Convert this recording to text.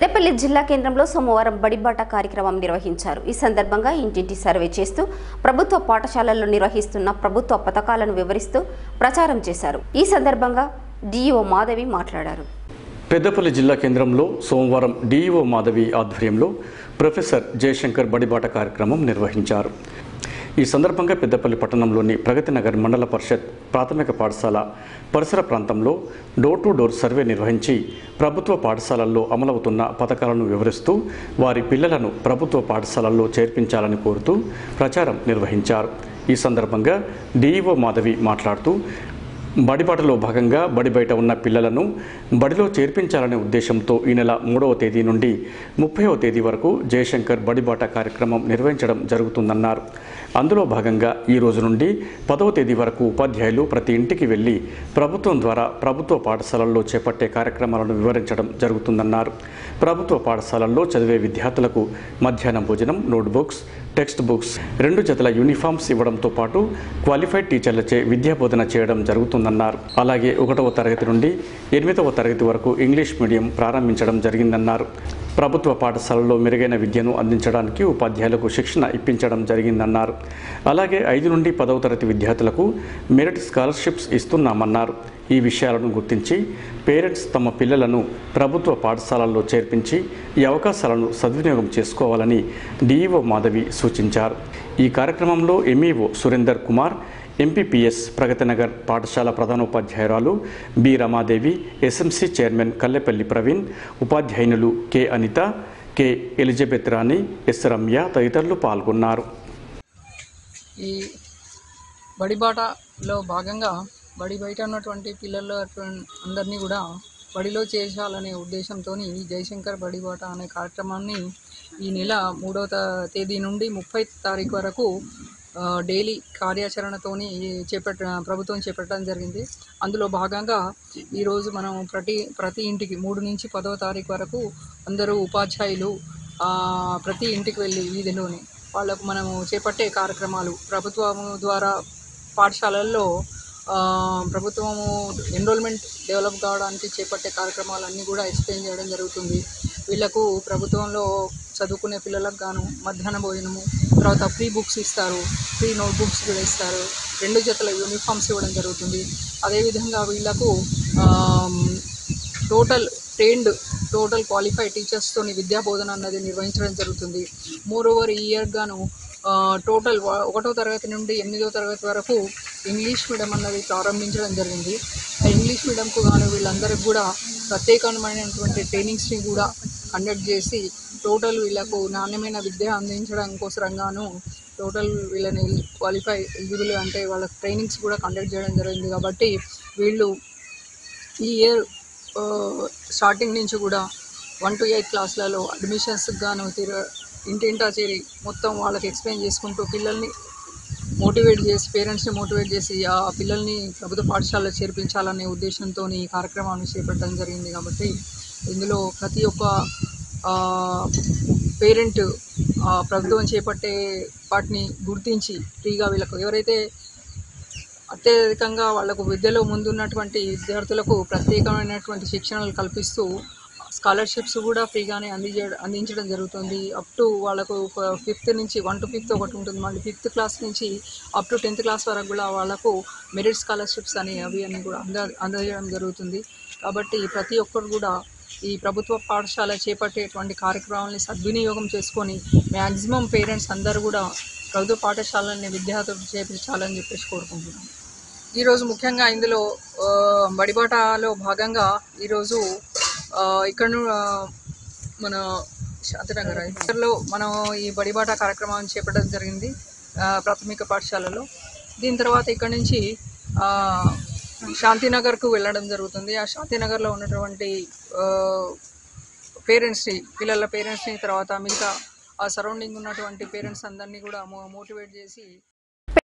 పెద్దపల్లి జిల్లా కేంద్రంలో సోమవారం బడిబాట కార్యక్రమం నిర్వహించారు ఈ సందర్భంగా ఇంటింటి సర్వే చేస్తూ ప్రభుత్వ పాఠశాలల్లో నిర్వహిస్తున్న ప్రభుత్వ పథకాలను వివరిస్తూ ప్రచారం చేశారు ఈ సందర్భంగా డిఈఓ మాధవి మాట్లాడారు పెద్దపల్లి జిల్లా కేంద్రంలో సోమవారం డిఈఓ మాధవి ఆధ్వర్యంలో ప్రొఫెసర్ జయశంకర్ బడిబాట కార్యక్రమం నిర్వహించారు ఈ సందర్భంగా పెద్దపల్లి పట్టణంలోని ప్రగతి నగర్ మండల పరిషత్ ప్రాథమిక పాఠశాల పరిసర ప్రాంతంలో డోర్ టు డోర్ సర్వే నిర్వహించి ప్రభుత్వ పాఠశాలల్లో అమలవుతున్న పథకాలను వివరిస్తూ వారి పిల్లలను ప్రభుత్వ పాఠశాలల్లో చేర్పించాలని కోరుతూ ప్రచారం నిర్వహించారు ఈ సందర్భంగా డిఈఓ మాధవి మాట్లాడుతూ బడిబాటలో భాగంగా బడి బయట ఉన్న పిల్లలను బడిలో చేర్పించాలనే ఉద్దేశంతో ఈ నెల మూడవ తేదీ నుండి ముప్పైవ తేదీ వరకు జయశంకర్ బడిబాట కార్యక్రమం నిర్వహించడం జరుగుతుందన్నారు అందులో భాగంగా ఈ రోజు నుండి పదవ తేదీ వరకు ఉపాధ్యాయులు ప్రతి ఇంటికి వెళ్లి ప్రభుత్వం ద్వారా ప్రభుత్వ పాఠశాలల్లో చేపట్టే కార్యక్రమాలను వివరించడం జరుగుతుందన్నారు ప్రభుత్వ పాఠశాలల్లో చదివే విద్యార్థులకు మధ్యాహ్నం భోజనం నోట్బుక్స్ టెక్స్ట్ బుక్స్ రెండు జతల యూనిఫామ్స్ ఇవ్వడంతో పాటు క్వాలిఫైడ్ టీచర్లచే విద్యా బోధన చేయడం జరుగుతుందన్నారు అలాగే ఒకటవ తరగతి నుండి ఎనిమిదవ తరగతి వరకు ఇంగ్లీష్ మీడియం ప్రారంభించడం జరిగిందన్నారు ప్రభుత్వ పాఠశాలల్లో మెరుగైన విద్యను అందించడానికి ఉపాధ్యాయులకు శిక్షణ ఇప్పించడం జరిగిందన్నారు అలాగే ఐదు నుండి పదవ తరగతి విద్యార్థులకు మెరిట్ స్కాలర్షిప్స్ ఇస్తున్నామన్నారు ఈ విషయాలను గుర్తించి పేరెంట్స్ తమ పిల్లలను ప్రభుత్వ పాఠశాలల్లో చేర్పించి ఈ అవకాశాలను సద్వినియోగం చేసుకోవాలని డిఈఓ మాధవి సూచించారు ఈ కార్యక్రమంలో ఎంఈఓ సురేందర్ కుమార్ ఎంపీపీఎస్ ప్రగతినగర్ పాఠశాల ప్రధానోపాధ్యాయురాలు B Ramadevi SMC chairman Kallepalli Praveen ఉపాధ్యాయునులు K Anitha K Elizabeth Rani S Ramya తదితరులు పాల్గొన్నారు ఈ బడిబాటలో భాగంగా బడి బయట ఉన్నటువంటి పిల్లల అందరినీ కూడా బడిలో చేర్చాలనే ఉద్దేశంతో జయశంకర్ బడిబాట అనే కార్యక్రమాన్ని ఈ నెల మూడవ తా- తేదీ నుండి ముప్పై తారీఖు వరకు ఆ, డైలీ కార్యాచరణతోని చేపట్ట ప్రభుత్వం చేపట్టడం జరిగింది అందులో భాగంగా ఈరోజు మనం ప్రతి ప్రతి ఇంటికి మూడు నుంచి పదవ తారీఖు వరకు అందరూ ఉపాధ్యాయులు ఆ, ప్రతి ఇంటికి వెళ్ళి వీధిలోని వాళ్ళకు మనము చేపట్టే కార్యక్రమాలు ప్రభుత్వం ద్వారా పాఠశాలల్లో ఆ, ప్రభుత్వము ఎన్రోల్మెంట్ డెవలప్ కావడానికి చేపట్టే కార్యక్రమాలన్నీ కూడా ఎక్స్ప్లెయిన్ చేయడం జరుగుతుంది వీళ్ళకు ప్రభుత్వంలో చదువుకునే పిల్లలకు గాను మధ్యాహ్న భోజనము తర్వాత ఫ్రీ బుక్స్ ఇస్తారు ఫ్రీ నోట్ బుక్స్ కూడా ఇస్తారు రెండు జతల యూనిఫామ్స్ ఇవ్వడం జరుగుతుంది అదేవిధంగా వీళ్ళకు టోటల్ ట్రైన్డ్ టోటల్ క్వాలిఫైడ్ టీచర్స్తోని విద్యా బోధన అన్నది నిర్వహించడం జరుగుతుంది మోర్ ఓవర్ ఈ ఇయర్ గాను టోటల్ ఒకటో తరగతి నుండి ఎనిమిదో తరగతి వరకు ఇంగ్లీష్ మీడియం అన్నది ప్రారంభించడం జరిగింది ఆ ఇంగ్లీష్ మీడియంకు గాను వీళ్ళందరికీ కూడా ప్రత్యేకమైనటువంటి ట్రైనింగ్స్ని కూడా కండక్ట్ చేసి టోటల్ వీళ్ళకు నాణ్యమైన విద్య అందించడం కోసం గాను టోటల్ వీళ్ళని క్వాలిఫై ఎలిజిబుల్ అంటే వాళ్ళ ట్రైనింగ్స్ కూడా కండక్ట్ చేయడం జరిగింది కాబట్టి వీళ్ళు ఈ ఇయర్ స్టార్టింగ్ నుంచి కూడా వన్ టు ఎయిట్ క్లాసులలో అడ్మిషన్స్కి గాను తిర ఇంటింటా చేరి మొత్తం వాళ్ళకి ఎక్స్ప్లెయిన్ చేసుకుంటూ పిల్లల్ని మోటివేట్ చేసి పేరెంట్స్ని మోటివేట్ చేసి ఆ పిల్లల్ని ప్రభుత్వ పాఠశాలలో చేర్పించాలనే ఉద్దేశంతో ఈ కార్యక్రమాన్ని చేపట్టడం జరిగింది కాబట్టి ఇందులో ప్రతి ఒక్క పేరెంట్ ప్రభుత్వం చేపట్టే వాటిని గుర్తించి ఫ్రీగా వీళ్ళకు ఎవరైతే అత్యధికంగా వాళ్ళకు విద్యలో ముందున్నటువంటి విద్యార్థులకు ప్రత్యేకమైనటువంటి శిక్షణలు కల్పిస్తూ స్కాలర్షిప్స్ కూడా ఫ్రీగానే అందించ అందించడం జరుగుతుంది అప్ టు వాళ్ళకు ఫిఫ్త్ నుంచి వన్ టు ఫిఫ్త్ ఒకటి ఉంటుంది మళ్ళీ ఫిఫ్త్ క్లాస్ నుంచి అప్ టు టెన్త్ క్లాస్ వరకు కూడా వాళ్ళకు మెరిట్ స్కాలర్షిప్స్ అని అవి అన్ని కూడా అంద అందజేయడం జరుగుతుంది కాబట్టి ప్రతి ఒక్కరు కూడా ఈ ప్రభుత్వ పాఠశాల చేపట్టేటువంటి కార్యక్రమాలని సద్వినియోగం చేసుకొని మ్యాక్సిమం పేరెంట్స్ అందరూ కూడా ప్రభుత్వ పాఠశాలని విద్యార్థులు చేపించాలని చెప్పేసి కోరుకుంటున్నాను ఈరోజు ముఖ్యంగా ఇందులో ఆ, బడిబాటలో భాగంగా ఈరోజు ఆ, ఇక్కడ ను- ఆ, మన శాంతినగర్ లో మనం ఈ బడిబాట కార్యక్రమాన్ని చేపట్టడం జరిగింది ఆ, ప్రాథమిక పాఠశాలలో దీని తర్వాత ఇక్కడ నుంచి ఆ, శాంతినగర్కు వెళ్ళడం జరుగుతుంది ఆ శాంతినగర్లో ఉన్నటువంటి పేరెంట్స్ని పిల్లల పేరెంట్స్ని తర్వాత మిగతా ఆ సరౌండింగ్ ఉన్నటువంటి పేరెంట్స్ అందరినీ కూడా మో మోటివేట్ చేసి